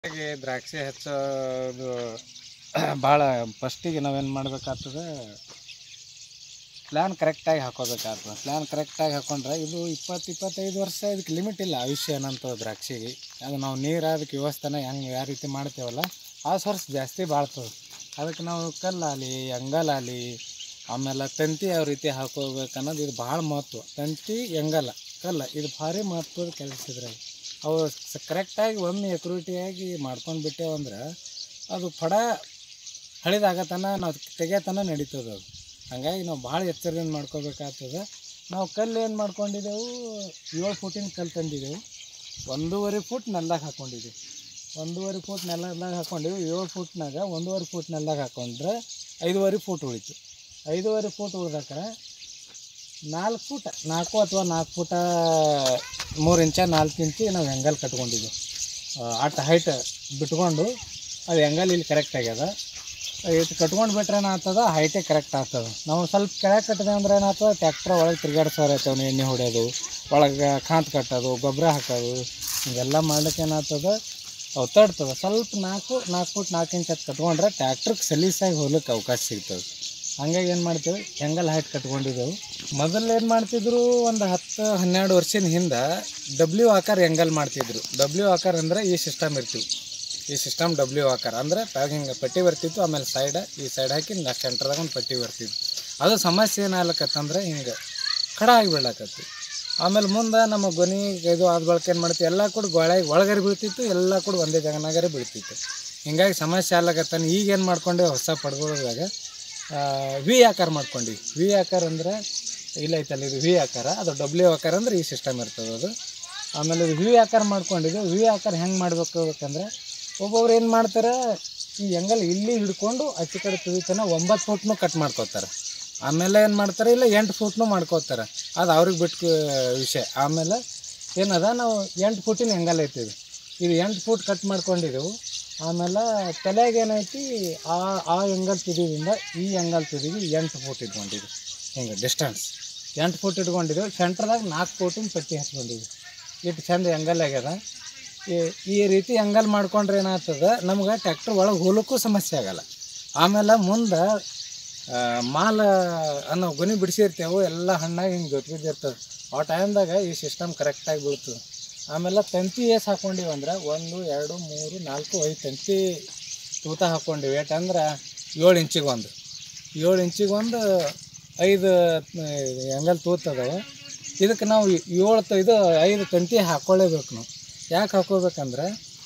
ಹಾಗೆ ದ್ರಾಕ್ಷಿ ಹೆಚ್ಚೋದು ಭಾಳ ಫಸ್ಟಿಗೆ ನಾವೇನು ಮಾಡ್ಬೇಕಾಗ್ತದೆ ಪ್ಲ್ಯಾನ್ ಕರೆಕ್ಟಾಗಿ ಹಾಕೋಬೇಕಾಗ್ತದೆ ಪ್ಲ್ಯಾನ್ ಕರೆಕ್ಟಾಗಿ ಹಾಕೊಂಡ್ರೆ ಇದು ಇಪ್ಪತ್ತು ಇಪ್ಪತ್ತೈದು ವರ್ಷ ಇದಕ್ಕೆ ಲಿಮಿಟ್ ಇಲ್ಲ ಆಯುಷ್ಯ ಏನಂತ ದ್ರಾಕ್ಷಿಗೆ ಅದು ನಾವು ನೀರು ಅದಕ್ಕೆ ವ್ಯವಸ್ಥೆನ ಹೆಂಗೆ ಯಾವ ರೀತಿ ಮಾಡ್ತೇವಲ್ಲ ಆ ವರ್ಷ ಜಾಸ್ತಿ ಬಾಳ್ತದೆ ಅದಕ್ಕೆ ನಾವು ಕಲ್ಲಾಗಲಿ ಅಂಗಲಾಗಲಿ ಆಮೇಲೆ ತಂತಿ ಯಾವ ರೀತಿ ಹಾಕೋಬೇಕು ಅನ್ನೋದು ಇದು ಭಾಳ ಮಹತ್ವ ತಂತಿ ಎಂಗಲ ಕಲ್ಲ ಇದು ಭಾರಿ ಮಹತ್ವದ ಕೆಲಸ ಇದ್ರಾಗ ಅವು ಕರೆಕ್ಟಾಗಿ ಒಮ್ಮೆ ಎಕ್ರೂಟಿಯಾಗಿ ಮಾಡ್ಕೊಂಡು ಬಿಟ್ಟೇವಂದ್ರೆ ಅದು ಪಡ ಹಳಿದಾಗತನ ನಾವು ತೆಗಿಯತನ ನಡೀತದೆ ಅದು ಹಾಗಾಗಿ ನಾವು ಭಾಳ ಎಚ್ಚರದಿಂದ ಮಾಡ್ಕೋಬೇಕಾಗ್ತದೆ ನಾವು ಕಲ್ಲು ಏನು ಮಾಡ್ಕೊಂಡಿದ್ದೆವು ಏಳು ಫೂಟಿನ ಕಲ್ಲು ತಂದಿದ್ದೆವು ಒಂದೂವರೆ ಫೂಟ್ ನೆಲ್ದಾಗ ಹಾಕ್ಕೊಂಡಿದ್ದೀವಿ ಒಂದೂವರೆ ಫೂಟ್ ನೆಲದಾಗ ಹಾಕ್ಕೊಂಡಿವಿ ಏಳು ಫೂಟ್ನಾಗ ಒಂದೂವರೆ ಫೂಟ್ ನೆಲ್ದಾಗ ಹಾಕ್ಕೊಂಡ್ರೆ ಐದೂವರೆ ಫೂಟ್ ಉಳಿತು ಐದೂವರೆ ಫೂಟ್ ಉಳ್ದಾಕ್ರೆ ನಾಲ್ಕು ಫೂಟ ನಾಲ್ಕು ಅಥವಾ ನಾಲ್ಕು ಫೂಟ ಮೂರು ಇಂಚ ನಾಲ್ಕು ಇಂಚಿ ನಾವು ಹೆಂಗಲ್ ಕಟ್ಕೊಂಡಿದ್ದೀವಿ ಅಟ್ ಹೈಟ್ ಬಿಟ್ಕೊಂಡು ಅದು ಹೆಂಗಲ್ ಇಲ್ಲಿ ಕರೆಕ್ಟ್ ಆಗ್ಯದ ಇದು ಕಟ್ಕೊಂಡು ಬಿಟ್ರೆ ಏನಾಗ್ತದ ಹೈಟೇ ಕರೆಕ್ಟ್ ಆಗ್ತದೆ ನಾವು ಸ್ವಲ್ಪ ಕೆಳಗೆ ಕಟ್ಟಿದೆ ಅಂದ್ರೆ ಏನಾಗ್ತದೆ ಟ್ಯಾಕ್ಟ್ರ್ ಒಳಗೆ ತಿರ್ಗಾಡ್ಸೋರು ಆಯ್ತವ ಎಣ್ಣೆ ಹೊಡೆಯೋದು ಒಳಗೆ ಕಾಂತ್ ಕಟ್ಟೋದು ಗೊಬ್ಬರ ಹಾಕೋದು ಹಿಂಗೆಲ್ಲ ಮಾಡ್ಲಿಕ್ಕೆ ಏನಾಗ್ತದೆ ಅವು ತಡ್ತದೆ ಸ್ವಲ್ಪ ನಾಲ್ಕು ನಾಲ್ಕು ಫುಟ್ ನಾಲ್ಕು ಇಂಚ್ ಹತ್ತು ಕಟ್ಕೊಂಡ್ರೆ ಟ್ಯಾಕ್ಟ್ರಿಗೆ ಸಲೀಸಾಗಿ ಹೋಗ್ಲಿಕ್ಕೆ ಅವಕಾಶ ಸಿಗ್ತದೆ ಹಂಗಾಗಿ ಏನು ಮಾಡ್ತೀವಿ ಹೆಂಗಲ್ ಹೈಟ್ ಕಟ್ಕೊಂಡಿದ್ದೆವು ಮೊದಲು ಏನು ಮಾಡ್ತಿದ್ರು ಒಂದು ಹತ್ತು ಹನ್ನೆರಡು ವರ್ಷದ ಹಿಂದೆ ಡಬ್ಲ್ಯೂ ಆಕಾರ ಹೆಂಗಲ್ ಮಾಡ್ತಿದ್ರು ಡಬ್ಲ್ಯೂ ಆಕಾರ ಅಂದ್ರೆ ಈ ಸಿಸ್ಟಮ್ ಇರ್ತೀವಿ ಈ ಸಿಸ್ಟಮ್ ಡಬ್ಲ್ಯೂ ಆಕಾರ ಅಂದ್ರೆ ಕೆಳಗೆ ಹಿಂಗೆ ಪಟ್ಟಿ ಬರ್ತಿತ್ತು ಆಮೇಲೆ ಸೈಡ್ ಈ ಸೈಡ್ ಹಾಕಿ ಹಿಂಗೆ ಸೆಂಟ್ರದಾಗ ಒಂದು ಪಟ್ಟಿ ಬರ್ತಿತ್ತು ಅದು ಸಮಸ್ಯೆ ಏನಾಗ್ಲಕತ್ತಂದ್ರೆ ಹಿಂಗೆ ಖಡ ಆಗಿ ಬೀಳಕತ್ತಿ ಆಮೇಲೆ ಮುಂದೆ ನಮ್ಮ ಗೊನಿ ಇದು ಆದ ಬಳಿಕ ಏನು ಮಾಡ್ತೀವಿ ಎಲ್ಲ ಕೂಡ ಗೊಳಗೆ ಒಳಗರೆ ಬೀಳ್ತಿತ್ತು ಎಲ್ಲ ಕೂಡ ಒಂದೇ ಜಾಗನಾಗರೆ ಬೀಳ್ತಿತ್ತು ಹಿಂಗಾಗಿ ಸಮಸ್ಯೆ ಆಗ್ಲಕತ್ತಾನ ಈಗ ಏನು ಮಾಡ್ಕೊಂಡೆ ಹೊಸ ಪಡ್ಗೊಳದಾಗ ವಿ ಆಕಾರ ಮಾಡ್ಕೊಂಡ್ವಿ ವಿ ಆಕಾರ ಅಂದ್ರೆ ಇಲ್ಲ ಐತಲ್ಲ ಇದು ವಿ ಆಕಾರ ಅದು ಡಬ್ಲ್ಯೂ ಆಕಾರ ಅಂದ್ರೆ ಈ ಸಿಸ್ಟಮ್ ಇರ್ತದೆ ಅದು ಆಮೇಲೆ ಇದು ವಿ ಆಕಾರ ಮಾಡ್ಕೊಂಡಿದ್ದು ವಿ ಆಕಾರ ಹೆಂಗೆ ಮಾಡ್ಬೇಕು ಬೇಕಂದ್ರೆ ಒಬ್ಬೊಬ್ರು ಏನು ಮಾಡ್ತಾರೆ ಈ ಹೆಂಗಲ್ ಇಲ್ಲಿ ಹಿಡ್ಕೊಂಡು ಆಚೆ ಕಡೆ ತುದಿತನ ಒಂಬತ್ತು ಫೂಟ್ನು ಕಟ್ ಮಾಡ್ಕೋತಾರೆ ಆಮೇಲೆ ಏನು ಮಾಡ್ತಾರೆ ಇಲ್ಲ ಎಂಟು ಫೂಟ್ನು ಮಾಡ್ಕೋತಾರೆ ಅದು ಅವ್ರಿಗೆ ಬಿಟ್ಟು ವಿಷಯ ಆಮೇಲೆ ಏನದ ನಾವು ಎಂಟು ಫೂಟಿನ ಹೆಂಗಲ್ ಐತಿವಿ ಇದು ಎಂಟು ಫೂಟ್ ಕಟ್ ಮಾಡ್ಕೊಂಡಿದ್ದೆವು ಆಮೇಲೆ ತಲೆಗೆ ಏನೈತಿ ಆ ಆ ಎಂಗಲ್ ತುದಿದಿಂದ ಈ ಎಂಗಲ್ ತುದಿಗೆ ಎಂಟು ಫೂಟ್ ಇಟ್ಕೊಂಡಿದ್ವಿ ಹಿಂಗೆ ಡಿಸ್ಟೆನ್ಸ್ ಎಂಟು ಫೂಟ್ ಇಟ್ಕೊಂಡಿದ್ದೆವು ಸೆಂಟ್ರದಾಗ ನಾಲ್ಕು ಫೂಟಿನ ಪಟ್ಟಿ ಹಚ್ಕೊಂಡಿದ್ವಿ ಇಟ್ಟು ಚಂದ ಎಂಗಲ್ ಆಗ್ಯದ ಈ- ಈ ರೀತಿ ಎಂಗಲ್ ಮಾಡ್ಕೊಂಡ್ರೆ ಏನಾಗ್ತದೆ ನಮ್ಗೆ ಟ್ಯಾಕ್ಟ್ರ್ ಒಳಗೆ ಹೋಲಕ್ಕೂ ಸಮಸ್ಯೆ ಆಗಲ್ಲ ಆಮೇಲೆ ಮುಂದೆ ಮಾಲ ಅನ್ನೋ ಗೊನಿ ಬಿಡಿಸಿರ್ತೇವೆ ಎಲ್ಲ ಹಣ್ಣಾಗಿ ಹಿಂಗೆ ಜೊತೆಗಿರ್ತದೆ ಆ ಟೈಮ್ದಾಗ ಈ ಸಿಸ್ಟಮ್ ಕರೆಕ್ಟಾಗಿ ಬೀಳ್ತದೆ ಆಮೇಲೆ ತಂತಿ ಏಸ್ ಹಾಕೊಂಡಿವಿ ಅಂದ್ರೆ ಒಂದು ಎರಡು ಮೂರು ನಾಲ್ಕು ಐದು ತಂತಿ ತೂತ ಹಾಕ್ಕೊಂಡಿವಿ ಏಟಂದ್ರೆ ಏಳು ಇಂಚಿಗೆ ಒಂದು ಏಳು ಇಂಚಿಗೆ ಒಂದು ಐದು ಹೆಂಗಲ್ ತೂತ ಅದಾವೆ ಇದಕ್ಕೆ ನಾವು ಏಳು ತ ಇದು ಐದು ತಂತಿ ಹಾಕ್ಕೊಳ್ಳೇಬೇಕು ನಾವು ಯಾಕೆ ಹಾಕೋಬೇಕಂದ್ರೆ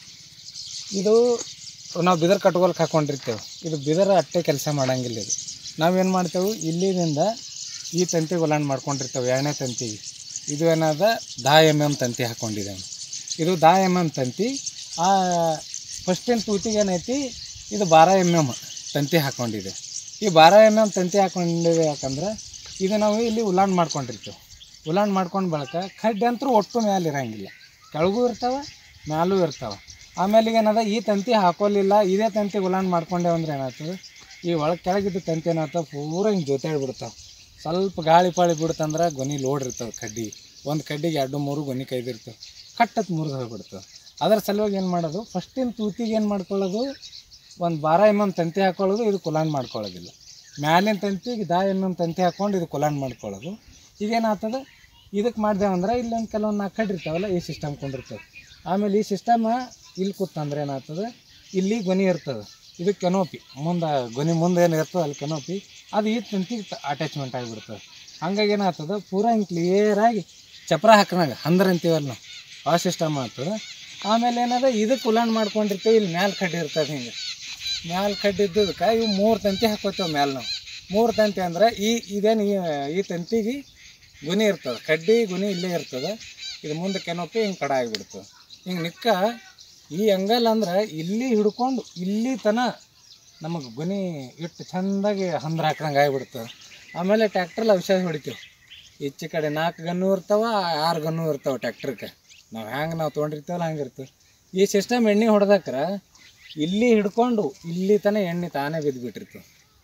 ಇದು ನಾವು ಬಿದರ್ ಕಟ್ಗೋಲ್ಕೆ ಹಾಕ್ಕೊಂಡಿರ್ತೇವೆ ಇದು ಬಿದರ ಅಟ್ಟೆ ಕೆಲಸ ಮಾಡಂಗಿಲ್ಲ ಇದು ನಾವೇನು ಮಾಡ್ತೇವೆ ಇಲ್ಲಿದಿಂದ ಈ ತಂತಿಗೆ ಒಲಾಂಡ್ ಮಾಡ್ಕೊಂಡಿರ್ತೇವೆ ಎರಡನೇ ತಂತಿಗೆ ಇದು ಏನದ ದಾ ಎಮ್ ಎಮ್ ತಂತಿ ಹಾಕ್ಕೊಂಡಿದ್ದೇವೆ ಇದು ದಾ ಎಮ್ ಎಮ್ ತಂತಿ ಆ ಫಸ್ಟಿನ ತೂತಿಗೆ ಏನೈತಿ ಇದು ಬಾರ ಎಮ್ ಎಮ್ ತಂತಿ ಹಾಕ್ಕೊಂಡಿದೆ ಈ ಬಾರ ಎಮ್ ಎಮ್ ತಂತಿ ಹಾಕ್ಕೊಂಡಿದೆ ಯಾಕಂದ್ರೆ ಇದು ನಾವು ಇಲ್ಲಿ ಉಲಾಂಡ್ ಮಾಡ್ಕೊಂಡಿರ್ತೇವೆ ಉಲಾಂಡ್ ಮಾಡ್ಕೊಂಡು ಬಳಕ ಕಡ್ಡಿ ಅಂತೂ ಒಟ್ಟು ಮ್ಯಾಲೆ ಇರಂಗಿಲ್ಲ ಕೆಳಗೂ ಇರ್ತಾವೆ ಮ್ಯಾಲೂ ಇರ್ತಾವೆ ಆಮೇಲೆ ಈಗ ಏನದ ಈ ತಂತಿ ಹಾಕೋಲಿಲ್ಲ ಇದೇ ತಂತಿ ಉಲಾಂಡ್ ಮಾಡ್ಕೊಂಡೇವು ಅಂದ್ರೆ ಏನಾಗ್ತದೆ ಈ ಒಳಗೆ ಕೆಳಗಿದ್ದ ತಂತಿ ಏನಾಗ್ತವೆ ಪೂರ ಹಿಂಗೆ ಜೊತೆ ಬಿಡ್ತಾವೆ ಸ್ವಲ್ಪ ಗಾಳಿ ಪಾಳಿ ಬಿಡ್ತಂದ್ರೆ ಗೊನಿ ಲೋಡ್ ಇರ್ತವೆ ಕಡ್ಡಿ ಒಂದು ಕಡ್ಡಿಗೆ ಎರಡು ಮೂರು ಗೊನಿ ಕೈದಿರ್ತವೆ ಕಟ್ಟತ್ ಮುರಿದು ಹೋಗ್ಬಿಡ್ತವೆ ಅದರ ಸಲುವಾಗಿ ಏನು ಮಾಡೋದು ಫಸ್ಟಿನ ತೂತಿಗೆ ಏನು ಮಾಡ್ಕೊಳ್ಳೋದು ಒಂದು ಬಾರ ಎಮ್ ಎಮ್ ತಂತಿ ಹಾಕೊಳ್ಳೋದು ಇದು ಕುಲಾನ್ ಮಾಡ್ಕೊಳ್ಳೋದಿಲ್ಲ ಮ್ಯಾಲಿನ ತಂತಿಗೆ ದಾ ಎಮ್ ಎಮ್ ತಂತಿ ಹಾಕ್ಕೊಂಡು ಇದು ಕುಲಾನ್ ಮಾಡ್ಕೊಳ್ಳೋದು ಈಗೇನಾಗ್ತದೆ ಇದಕ್ಕೆ ಮಾಡ್ದೇವಂದ್ರೆ ಇಲ್ಲೊಂದು ಕೆಲವೊಂದು ನಾಲ್ಕು ಕಡ್ಡಿ ಇರ್ತಾವಲ್ಲ ಈ ಸಿಸ್ಟಮ್ ಕೊಂಡಿರ್ತವೆ ಆಮೇಲೆ ಈ ಸಿಸ್ಟಮ್ ಇಲ್ಲಿ ಕೂತಂದ್ರೆ ಏನಾಗ್ತದೆ ಇಲ್ಲಿ ಗೊನಿ ಇರ್ತದೆ ಇದು ಕೆನೋಪಿ ಮುಂದೆ ಗೊನಿ ಮುಂದೆ ಏನು ಇರ್ತದೆ ಅಲ್ಲಿ ಕೆನೋಪಿ ಅದು ಈ ತಂತಿಗೆ ಅಟ್ಯಾಚ್ಮೆಂಟ್ ಆಗಿಬಿಡ್ತದೆ ಹಂಗಾಗಿ ಏನಾಗ್ತದೆ ಪೂರಾ ಹಿಂಗೆ ಕ್ಲಿಯರಾಗಿ ಚಪ್ರ ಹಾಕಿದಾಗ ಹಂದ್ರ ಅಂತೀವಲ್ಲ ನಾವು ಆ ಸಿಸ್ಟಮ್ ಆಗ್ತದೆ ಆಮೇಲೆ ಏನದ ಇದಕ್ಕೆ ಉಲಾಂಡ್ ಮಾಡ್ಕೊಂಡಿರ್ತೀವಿ ಇಲ್ಲಿ ಮ್ಯಾಲೆ ಕಡ್ಡಿ ಇರ್ತದೆ ಹಿಂಗೆ ಮ್ಯಾಲೆ ಕಡ್ಡಿ ಇದ್ದದಕ್ಕೆ ಇವು ಮೂರು ತಂತಿ ಹಾಕೋತೇವೆ ಮ್ಯಾಲೆ ನಾವು ಮೂರು ತಂತಿ ಅಂದ್ರೆ ಈ ಇದೇನು ಈ ಈ ತಂತಿಗೆ ಗುನಿ ಇರ್ತದೆ ಕಡ್ಡಿ ಗುನಿ ಇಲ್ಲೇ ಇರ್ತದೆ ಇದು ಮುಂದೆ ಕೆನೋಪಿ ಹಿಂಗೆ ಕಡ ಆಗಿಬಿಡ್ತದೆ ಹಿಂಗೆ ನಿಕ್ಕ ಈ ಅಂಗಲ್ ಅಂದ್ರೆ ಇಲ್ಲಿ ಹಿಡ್ಕೊಂಡು ಇಲ್ಲಿ ತನ ನಮಗೆ ಗುನಿ ಇಟ್ಟು ಚೆಂದಾಗಿ ಹಂದ್ರ ಹಾಕ್ದಂಗೆ ಆಗಿಬಿಡ್ತದೆ ಆಮೇಲೆ ಟ್ಯಾಕ್ಟ್ರಲ್ಲಿ ಔಷಧ ಹೊಡಿತೀವಿ ಈಚೆ ಕಡೆ ನಾಲ್ಕು ಗನ್ನು ಇರ್ತಾವ ಆರು ಗನ್ನು ಇರ್ತಾವೆ ಟ್ಯಾಕ್ಟ್ರಿಗೆ ನಾವು ಹ್ಯಾಂಗೆ ನಾವು ತೊಗೊಂಡಿರ್ತೀವಲ್ಲ ಹಂಗೆ ಇರ್ತದೆ ಈ ಸಿಸ್ಟಮ್ ಎಣ್ಣೆ ಹೊಡೆದಕ್ರ ಇಲ್ಲಿ ಹಿಡ್ಕೊಂಡು ಇಲ್ಲಿ ತನ ಎಣ್ಣೆ ತಾನೇ ಬಿದ್ದುಬಿಟ್ಟಿರ್ತದೆ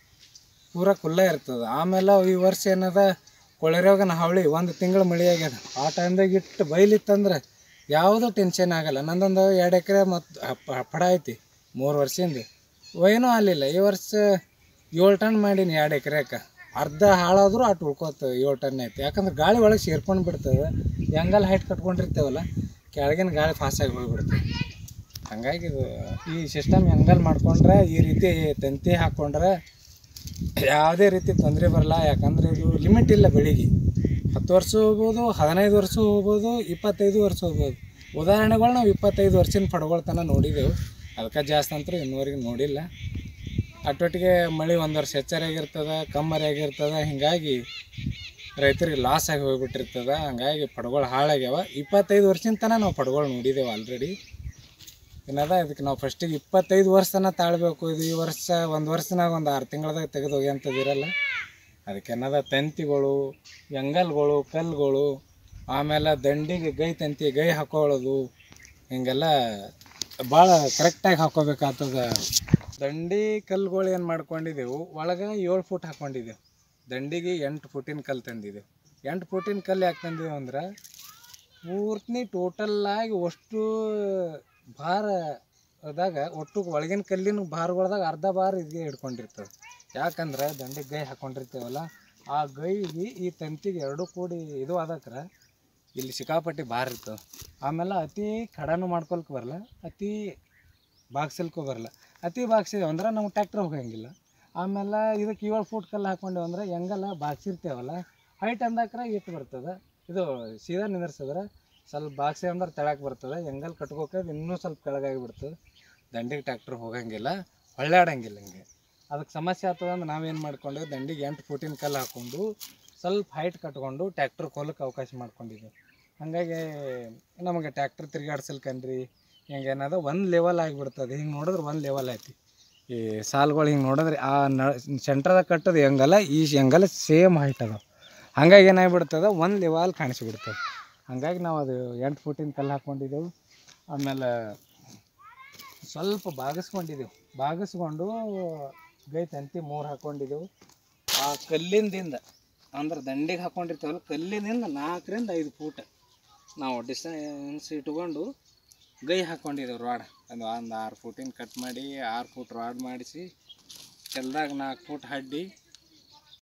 ಪೂರ ಕುಲ್ಲ ಇರ್ತದೆ ಆಮೇಲೆ ಈ ವರ್ಷ ಏನದ ಕೊಳೆರೋಗನ ಹಾವಳಿ ಒಂದು ತಿಂಗಳು ಮಳೆ ಆಗ್ಯದ ಆ ಟೈಮ್ದಾಗ ಇಟ್ಟು ಬೈಲಿತ್ತಂದ್ರೆ ಯಾವುದೂ ಟೆನ್ಷನ್ ಆಗಲ್ಲ ನಂದೊಂದು ಎರಡು ಎಕರೆ ಮತ್ತು ಪಡ ಐತಿ ಮೂರು ವರ್ಷದಿಂದ ಏನೂ ಆಗಲಿಲ್ಲ ಈ ವರ್ಷ ಏಳು ಟನ್ ಮಾಡೀನಿ ಎರಡು ಎಕರೆಗೆ ಅರ್ಧ ಹಾಳಾದರೂ ಅಷ್ಟು ಉಳ್ಕೋತ ಏಳು ಟನ್ ಐತಿ ಯಾಕಂದ್ರೆ ಗಾಳಿ ಒಳಗೆ ಸೇರ್ಕೊಂಡು ಬಿಡ್ತದೆ ಹೆಂಗಲ್ಲ ಹೈಟ್ ಕಟ್ಕೊಂಡಿರ್ತೇವಲ್ಲ ಕೆಳಗಿನ ಗಾಳಿ ಫಾಸ್ಟಾಗಿ ಹೋಗ್ಬಿಡ್ತದೆ ಹಂಗಾಗಿ ಇದು ಈ ಸಿಸ್ಟಮ್ ಹೆಂಗಲ್ ಮಾಡ್ಕೊಂಡ್ರೆ ಈ ರೀತಿ ತಂತಿ ಹಾಕ್ಕೊಂಡ್ರೆ ಯಾವುದೇ ರೀತಿ ತೊಂದರೆ ಬರಲ್ಲ ಯಾಕಂದರೆ ಇದು ಲಿಮಿಟ್ ಇಲ್ಲ ಬೆಳಿಗ್ಗೆ ಹತ್ತು ವರ್ಷ ಹೋಗ್ಬೋದು ಹದಿನೈದು ವರ್ಷ ಹೋಗ್ಬೋದು ಇಪ್ಪತ್ತೈದು ವರ್ಷ ಹೋಗ್ಬೋದು ಉದಾಹರಣೆಗಳು ನಾವು ಇಪ್ಪತ್ತೈದು ವರ್ಷದ ಪಡ್ಗೊಳ ತನಕ ನೋಡಿದೆವು ಅದಕ್ಕೆ ಜಾಸ್ತಿ ಅಂತೂ ಇನ್ನೂವರೆಗೆ ನೋಡಿಲ್ಲ ಅಟ್ಟೊಟ್ಟಿಗೆ ಮಳೆ ಒಂದು ವರ್ಷ ಹೆಚ್ಚಾರಾಗಿರ್ತದೆ ಕಮ್ಮರಿಯಾಗಿರ್ತದೆ ಹಿಂಗಾಗಿ ರೈತರಿಗೆ ಲಾಸ್ ಆಗಿ ಹೋಗ್ಬಿಟ್ಟಿರ್ತದೆ ಹಂಗಾಗಿ ಪಡ್ಗೊಳು ಹಾಳಾಗ್ಯಾವ ಇಪ್ಪತ್ತೈದು ವರ್ಷದ ತನಕ ನಾವು ಪಡ್ಗೊಳು ನೋಡಿದ್ದೇವೆ ಆಲ್ರೆಡಿ ಏನದ ಇದಕ್ಕೆ ನಾವು ಫಸ್ಟಿಗೆ ಇಪ್ಪತ್ತೈದು ವರ್ಷ ತನಕ ತಾಳ್ಬೇಕು ಇದು ಈ ವರ್ಷ ಒಂದು ವರ್ಷನಾಗ ಒಂದು ಆರು ತಿಂಗಳದಾಗ ತೆಗೆದು ಒಗೆಯಂಥದ್ದು ಇರಲ್ಲ ಅದಕ್ಕೆ ಏನದ ತಂತಿಗಳು ಎಂಗಲ್ಗಳು ಕಲ್ಲುಗಳು ಆಮೇಲೆ ದಂಡಿಗೆ ಗೈ ತಂತಿ ಗೈ ಹಾಕೊಳ್ಳೋದು ಹಿಂಗೆಲ್ಲ ಭಾಳ ಕರೆಕ್ಟಾಗಿ ಹಾಕೋಬೇಕಾಗ್ತದ ದಂಡಿ ಕಲ್ಲುಗಳು ಏನು ಮಾಡ್ಕೊಂಡಿದ್ದೆವು ಒಳಗೆ ಏಳು ಫುಟ್ ಹಾಕ್ಕೊಂಡಿದ್ದೆವು ದಂಡಿಗೆ ಎಂಟು ಫುಟಿನ ಕಲ್ಲು ತಂದಿದ್ದೆವು ಎಂಟು ಫುಟಿನ ಕಲ್ಲು ಯಾಕೆ ತಂದೀವಿ ಅಂದ್ರೆ ಪೂರ್ತಿ ಟೋಟಲ್ಲಾಗಿ ಅಷ್ಟು ಭಾರ ಅದಾಗ ಒಟ್ಟು ಒಳಗಿನ ಕಲ್ಲಿನ ಭಾರಗಳದಾಗ ಅರ್ಧ ಭಾರ ಇದೇ ಹಿಡ್ಕೊಂಡಿರ್ತದೆ ಯಾಕಂದ್ರೆ ದಂಡಿಗೆ ಗೈ ಹಾಕ್ಕೊಂಡಿರ್ತೇವಲ್ಲ ಆ ಗೈಗೆ ಈ ತಂತಿಗೆ ಎರಡೂ ಕೂಡಿ ಇದು ಆದಕ್ರ ಇಲ್ಲಿ ಸಿಕ್ಕಾಪಟ್ಟಿ ಭಾರ ಇರ್ತವೆ ಆಮೇಲೆ ಅತಿ ಕಡನು ಮಾಡ್ಕೊಳಕ್ಕೆ ಬರಲ್ಲ ಅತಿ ಬಾಗ್ಸಲ್ಕೂ ಬರಲ್ಲ ಅತಿ ಬಾಗ್ಸಿದೇವೆ ಅಂದ್ರೆ ನಾವು ಟ್ಯಾಕ್ಟ್ರ್ ಹೋಗಂಗಿಲ್ಲ ಆಮೇಲೆ ಇದಕ್ಕೆ ಏಳು ಫೂಟ್ ಕಲ್ಲು ಹಾಕ್ಕೊಂಡೇವು ಅಂದ್ರೆ ಹೆಂಗಲ್ಲ ಬಾಗ್ಸಿರ್ತೇವಲ್ಲ ಹೈಟ್ ಅಂದಾಕ್ರ ಇಟ್ಟು ಬರ್ತದೆ ಇದು ಸೀದಾ ನಿಂದ್ರಿಸಿದ್ರೆ ಸ್ವಲ್ಪ ಬಾಗ್ಸಿ ಅಂದ್ರೆ ತೆಳಕ್ಕೆ ಬರ್ತದೆ ಹೆಂಗಲ್ ಕಟ್ಕೋಕೆ ಇನ್ನೂ ಸ್ವಲ್ಪ ಕೆಳಗಾಗಿ ಬಿಡ್ತದೆ ದಂಡಿಗೆ ಟ್ಯಾಕ್ಟ್ರ್ ಹೋಗಂಗಿಲ್ಲ ಹೊಳ್ಳಾಡಂಗಿಲ್ಲ ಹಿಂಗೆ ಅದಕ್ಕೆ ಸಮಸ್ಯೆ ಆಗ್ತದೆ ಅಂದ್ರೆ ನಾವೇನು ಮಾಡ್ಕೊಂಡೇವೆ ದಂಡಿಗೆ ಎಂಟು ಫೂಟಿನ ಕಲ್ಲು ಹಾಕ್ಕೊಂಡು ಸ್ವಲ್ಪ ಹೈಟ್ ಕಟ್ಕೊಂಡು ಟ್ಯಾಕ್ಟ್ರ್ ಕೊಲಕ್ಕೆ ಅವಕಾಶ ಮಾಡ್ಕೊಂಡಿದ್ದೀವಿ ಹಾಗಾಗಿ ನಮಗೆ ಟ್ಯಾಕ್ಟ್ರ್ ತಿರ್ಗಾಡ್ಸಲ್ಕನ್ರಿ ಹಿಂಗೆ ಏನದ ಒಂದು ಲೆವೆಲ್ ಆಗಿಬಿಡ್ತದೆ ಹಿಂಗೆ ನೋಡಿದ್ರೆ ಒಂದು ಲೆವೆಲ್ ಐತಿ ಈ ಸಾಲ್ಗಳು ಹಿಂಗೆ ನೋಡಿದ್ರೆ ಆ ನ ಸೆಂಟ್ರದಾಗ ಕಟ್ಟೋದು ಹೆಂಗಲ್ಲ ಈ ಹೆಂಗಲ್ಲ ಸೇಮ್ ಹೈಟ್ ಅದಾವ ಹಂಗಾಗಿ ಏನಾಗ್ಬಿಡ್ತದೆ ಒಂದು ಲೆವೆಲ್ ಕಾಣಿಸ್ಬಿಡ್ತದೆ ಹಂಗಾಗಿ ನಾವು ಅದು ಎಂಟು ಫುಟಿನ ಕಲ್ಲು ಹಾಕ್ಕೊಂಡಿದ್ದೆವು ಆಮೇಲೆ ಸ್ವಲ್ಪ ಬಾಗಿಸ್ಕೊಂಡಿದ್ದೆವು ಬಾಗಿಸ್ಕೊಂಡು ಗೈ ತಂತಿ ಮೂರು ಹಾಕ್ಕೊಂಡಿದ್ದೆವು ಆ ಕಲ್ಲಿಂದಿಂದ ಅಂದ್ರೆ ದಂಡಿಗೆ ಹಾಕ್ಕೊಂಡಿರ್ತೇವಲ್ಲ ಕಲ್ಲಿನಿಂದ ನಾಲ್ಕರಿಂದ ಐದು ಫೂಟ್ ನಾವು ಡಿಸ್ಟೆನ್ಸ್ ಇಟ್ಕೊಂಡು ಗೈ ಹಾಕ್ಕೊಂಡಿದ್ದೆವು ರಾಡ್ ಅದು ಒಂದು ಆರು ಫೂಟಿನ ಕಟ್ ಮಾಡಿ ಆರು ಫೂಟ್ ರಾಡ್ ಮಾಡಿಸಿ ಕೆಲ್ದಾಗ ನಾಲ್ಕು ಫೂಟ್ ಹಡ್ಡಿ